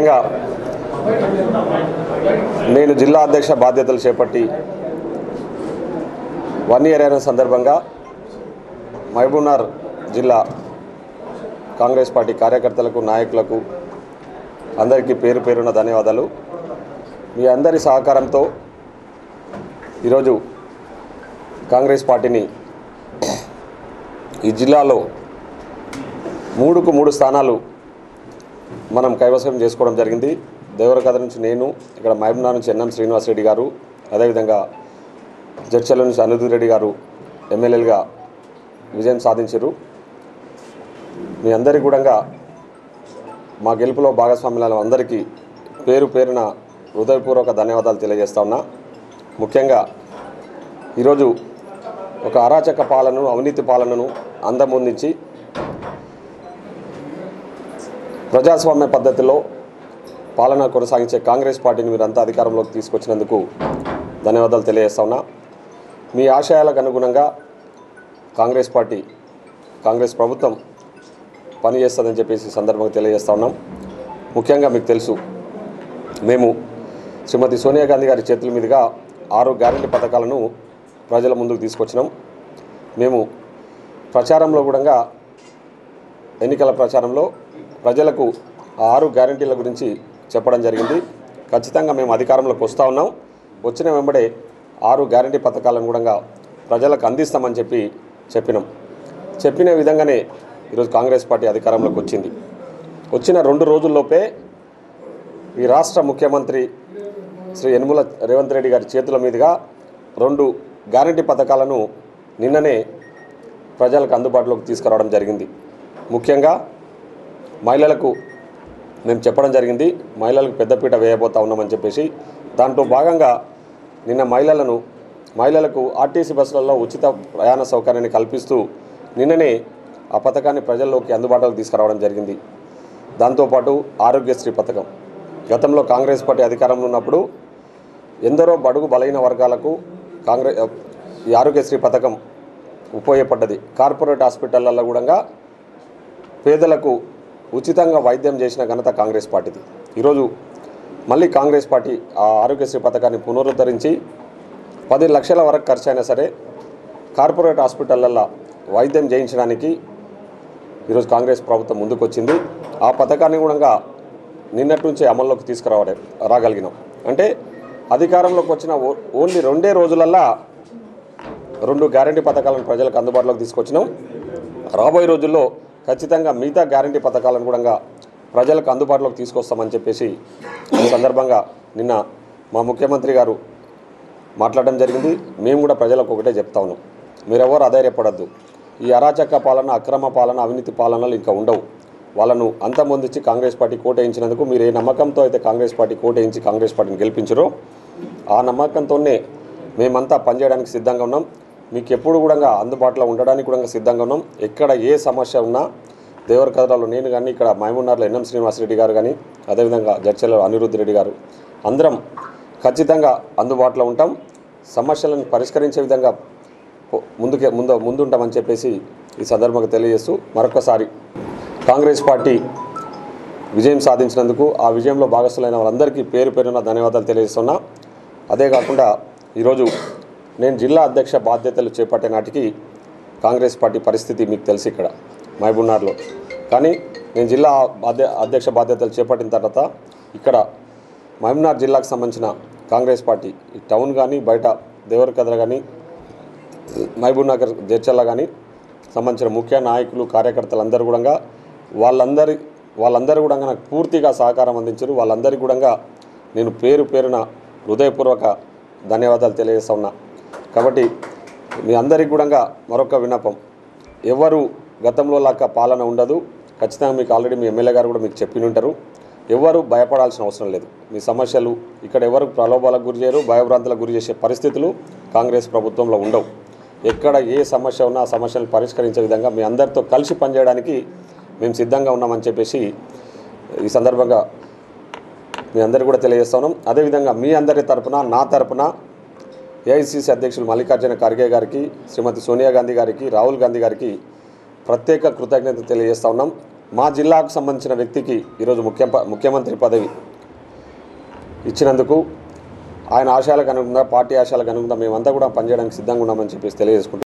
ముఖ్యంగా నేను జిల్లా అధ్యక్ష బాధ్యతలు చేపట్టి వన్ ఇయర్ అయిన సందర్భంగా మహబూబ్నగర్ జిల్లా కాంగ్రెస్ పార్టీ కార్యకర్తలకు నాయకులకు అందరికీ పేరు పేరున ధన్యవాదాలు మీ అందరి సహకారంతో ఈరోజు కాంగ్రెస్ పార్టీని ఈ జిల్లాలో మూడుకు మూడు స్థానాలు మనం కైవసం చేసుకోవడం జరిగింది దేవరకథ నుంచి నేను ఇక్కడ మహబూబ్నగర్ నుంచి ఎన్ఎం శ్రీనివాసరెడ్డి గారు అదేవిధంగా జడ్చల నుంచి అనుదూర్ రెడ్డి గారు ఎమ్మెల్యేలుగా విజయం సాధించారు మీ అందరికీ కూడా మా గెలుపులో భాగస్వాములను అందరికీ పేరు పేరున హృదయపూర్వక ధన్యవాదాలు తెలియజేస్తా ఉన్నా ముఖ్యంగా ఈరోజు ఒక అరాచక పాలనను అవినీతి పాలనను అందముందించి ప్రజాస్వామ్య పద్ధతిలో పాలన కొనసాగించే కాంగ్రెస్ పార్టీని మీరంతా అధికారంలోకి తీసుకొచ్చినందుకు ధన్యవాదాలు తెలియజేస్తా ఉన్నా మీ ఆశయాలకు అనుగుణంగా కాంగ్రెస్ పార్టీ కాంగ్రెస్ ప్రభుత్వం పనిచేస్తుందని చెప్పేసి ఈ సందర్భంగా తెలియజేస్తా ఉన్నాం ముఖ్యంగా మీకు తెలుసు మేము శ్రీమతి సోనియా గాంధీ గారి చేతుల మీదుగా ఆరు గ్యారంటీ పథకాలను ప్రజల ముందుకు తీసుకొచ్చినాం మేము ప్రచారంలో కూడా ఎన్నికల ప్రచారంలో ప్రజలకు ఆ ఆరు గ్యారంటీల గురించి చెప్పడం జరిగింది ఖచ్చితంగా మేము అధికారంలోకి వస్తూ ఉన్నాం వచ్చిన వెంబడే ఆరు గ్యారంటీ పథకాలను కూడా ప్రజలకు అందిస్తామని చెప్పి చెప్పినాం చెప్పిన విధంగానే ఈరోజు కాంగ్రెస్ పార్టీ అధికారంలోకి వచ్చింది వచ్చిన రెండు రోజుల్లోపే ఈ రాష్ట్ర ముఖ్యమంత్రి శ్రీ యనుమల రేవంత్ రెడ్డి గారి చేతుల మీదుగా రెండు గ్యారంటీ పథకాలను నిన్ననే ప్రజలకు అందుబాటులోకి తీసుకురావడం జరిగింది ముఖ్యంగా మహిళలకు మేము చెప్పడం జరిగింది మహిళలకు పెద్దపీట వేయబోతా ఉన్నామని చెప్పేసి దాంట్లో భాగంగా నిన్న మహిళలను మహిళలకు ఆర్టీసీ బస్సులలో ఉచిత ప్రయాణ సౌకర్యాన్ని కల్పిస్తూ నిన్ననే ఆ పథకాన్ని ప్రజల్లోకి అందుబాటులోకి తీసుకురావడం జరిగింది దాంతోపాటు ఆరోగ్యశ్రీ పథకం గతంలో కాంగ్రెస్ పార్టీ అధికారంలో ఉన్నప్పుడు ఎందరో బడుగు బలైన వర్గాలకు కాంగ్రెస్ ఈ ఆరోగ్యశ్రీ పథకం ఉపయోగపడ్డది కార్పొరేట్ హాస్పిటళ్లలో కూడా పేదలకు ఉచితంగా వైద్యం చేసిన ఘనత కాంగ్రెస్ పార్టీది ఈరోజు మళ్ళీ కాంగ్రెస్ పార్టీ ఆ ఆరోగ్యశ్రీ పథకాన్ని పునరుద్ధరించి పది లక్షల వరకు ఖర్చు అయినా సరే కార్పొరేట్ హాస్పిటళ్లలో వైద్యం చేయించడానికి ఈరోజు కాంగ్రెస్ ప్రభుత్వం ముందుకొచ్చింది ఆ పథకాన్ని కూడా నిన్నటి నుంచే అమల్లోకి తీసుకురావడం రాగలిగినాం అంటే అధికారంలోకి వచ్చిన ఓ- ఓన్లీ రెండే రోజులల్లా రెండు గ్యారంటీ పథకాలను ప్రజలకు అందుబాటులోకి తీసుకొచ్చినాం రాబోయే రోజుల్లో ఖచ్చితంగా మిగతా గ్యారంటీ పథకాలను కూడా ప్రజలకు అందుబాటులోకి తీసుకొస్తామని చెప్పేసి ఈ సందర్భంగా నిన్న మా ముఖ్యమంత్రి గారు మాట్లాడడం జరిగింది మేము కూడా ప్రజలకు ఒకటే చెప్తా ఉన్నాం మీరెవరు అధైర్యపడద్దు ఈ అరాచక పాలన అక్రమ పాలన అవినీతి పాలనలు ఇంకా ఉండవు వాళ్ళను అంతమొందించి కాంగ్రెస్ పార్టీ కోటేయించినందుకు మీరు ఏ నమ్మకంతో అయితే కాంగ్రెస్ పార్టీ కోటేయించి కాంగ్రెస్ పార్టీని గెలిపించారో ఆ నమ్మకంతోనే మేమంతా పనిచేయడానికి సిద్ధంగా ఉన్నాం మీకు ఎప్పుడు కూడా అందుబాటులో ఉండడానికి కూడా సిద్ధంగా ఉన్నాం ఎక్కడ ఏ సమస్య ఉన్నా దేవర కథలో నేను కానీ ఇక్కడ మహమూనార్లో ఎన్ఎం శ్రీనివాసరెడ్డి గారు కానీ అదేవిధంగా జడ్చల అనిరుద్ధ్ రెడ్డి గారు అందరం ఖచ్చితంగా అందుబాటులో ఉంటాం సమస్యలను పరిష్కరించే విధంగా పో- ముందుకే ముందు ముందుంటామని చెప్పేసి ఈ సందర్భంగా తెలియజేస్తూ మరొకసారి కాంగ్రెస్ పార్టీ విజయం సాధించినందుకు ఆ విజయంలో భాగస్థులైన వాళ్ళందరికీ పేరు పేరున ధన్యవాదాలు తెలియజేస్తున్నా అదే కాకుండా ఈరోజు నేను జిల్లా అధ్యక్ష బాధ్యతలు చేపట్టే నాటికి కాంగ్రెస్ పార్టీ పరిస్థితి మీకు తెలుసు ఇక్కడ మహబూబ్నగర్లో కానీ నేను జిల్లా బాధ్య అధ్యక్ష బాధ్యతలు చేపట్టిన తర్వాత ఇక్కడ మహబూబ్నగర్ జిల్లాకు సంబంధించిన కాంగ్రెస్ పార్టీ ఈ టౌన్ కానీ బయట దేవరకద్ర కానీ మహబూబ్నగర్ జడ్చల్ల కానీ సంబంధించిన ముఖ్య నాయకులు కార్యకర్తలందరూ కూడా వాళ్ళందరి వాళ్ళందరూ కూడా నాకు పూర్తిగా సహకారం అందించారు వాళ్ళందరికీ కూడా నేను పేరు పేరున హృదయపూర్వక ధన్యవాదాలు తెలియజేస్తా ఉన్నా కాబట్టి మీ అందరికీ కూడా మరొక విన్నపం ఎవరు గతంలో లాగా పాలన ఉండదు ఖచ్చితంగా మీకు ఆల్రెడీ మీ ఎమ్మెల్యే గారు కూడా మీకు చెప్పి ఉంటారు ఎవరు భయపడాల్సిన అవసరం లేదు మీ సమస్యలు ఇక్కడ ఎవరు ప్రలోభాలకు గురి చేయరు భయభ్రాంతులకు గురి చేసే పరిస్థితులు కాంగ్రెస్ ప్రభుత్వంలో ఉండవు ఎక్కడ ఏ సమస్య ఉన్నా ఆ సమస్యలను పరిష్కరించే విధంగా మీ అందరితో కలిసి పనిచేయడానికి మేము సిద్ధంగా ఉన్నామని చెప్పేసి ఈ సందర్భంగా మీ అందరికీ కూడా తెలియజేస్తున్నాం అదేవిధంగా మీ అందరి తరపున నా తరపున ఏఐసిసి అధ్యక్షులు మల్లికార్జున ఖర్గే గారికి శ్రీమతి సోనియా గాంధీ గారికి రాహుల్ గాంధీ గారికి ప్రత్యేక కృతజ్ఞత తెలియజేస్తా ఉన్నాం మా జిల్లాకు సంబంధించిన వ్యక్తికి ఈరోజు ముఖ్య ముఖ్యమంత్రి పదవి ఇచ్చినందుకు ఆయన ఆశయాలకు అనుగుణంగా పార్టీ ఆశయాలకు అనుగుణంగా మేమంతా కూడా పనిచేయడానికి సిద్ధంగా ఉన్నామని చెప్పేసి తెలియజేసుకుంటాం